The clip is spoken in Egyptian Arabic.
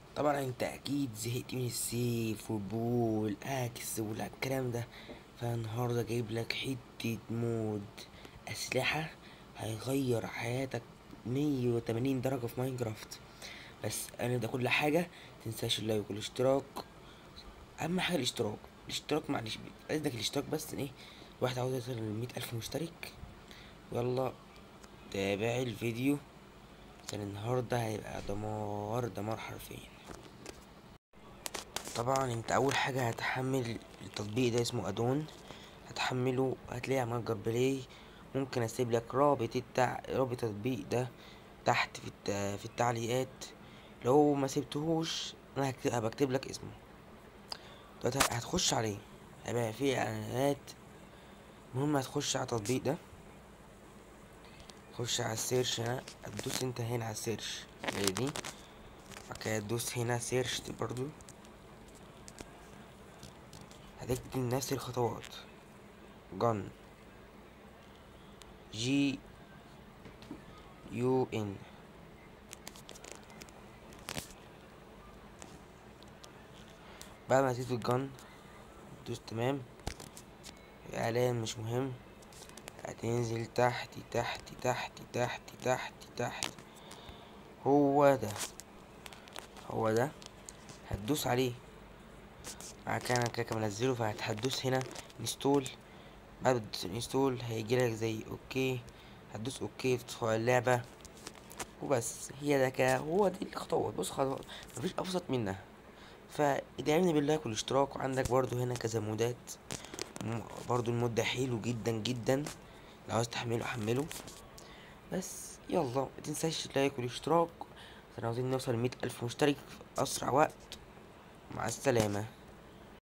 طبعا انت اكيد زهقت من السيف والبول اكس والكلام ده فالنهارده جايب لك حتة مود اسلحة هيغير حياتك مية وتمانين درجة في ماينكرافت بس انا ده كل حاجة متنساش اللايك والاشتراك اهم حاجة الاشتراك الاشتراك معلش عايزك الاشتراك بس ايه الواحد عاوز يوصل لمية الف مشترك يلا تابع الفيديو عشان النهارده هيبقى دمار دمار حرفيا طبعا انت اول حاجة هتحمل التطبيق ده اسمه ادون هتحمله هتلاقيه على متجر بلاي ممكن اسيب لك رابط التع... رابط التطبيق ده تحت في الت... في التعليقات لو ما سبتهوش انا هكتب... بكتب لك اسمه دلوقتي هتخش عليه هيبقى فيه اعلانات المهم هتخش على التطبيق ده تخش على السيرش هنا هتدوس انت هنا على السيرش هي دي بعد كده تدوس هنا سيرش دي برضو هتكتب نفس الخطوات جن جي يو ان بعد ما تكتب الجن تدوس تمام اعلان مش مهم هتنزل تحت تحت تحت تحت تحت تحت هو ده هو ده هتدوس عليه بعد كده انا كده منزله فهتدوس هنا انستول بعد انستول هيجيلك زي اوكي هتدوس اوكي تدخل على اللعبة وبس هي ده كده هو دي الخطوات بص خطوات مفيش ابسط منها فادعمني باللايك والاشتراك وعندك برضو هنا كذا مودات برضو المود ده حلو جدا جدا لو عاوز تحمله حمله بس يلا متنساش اللايك والاشتراك عشان عاوزين نوصل لمية ألف مشترك في أسرع وقت مع السلامة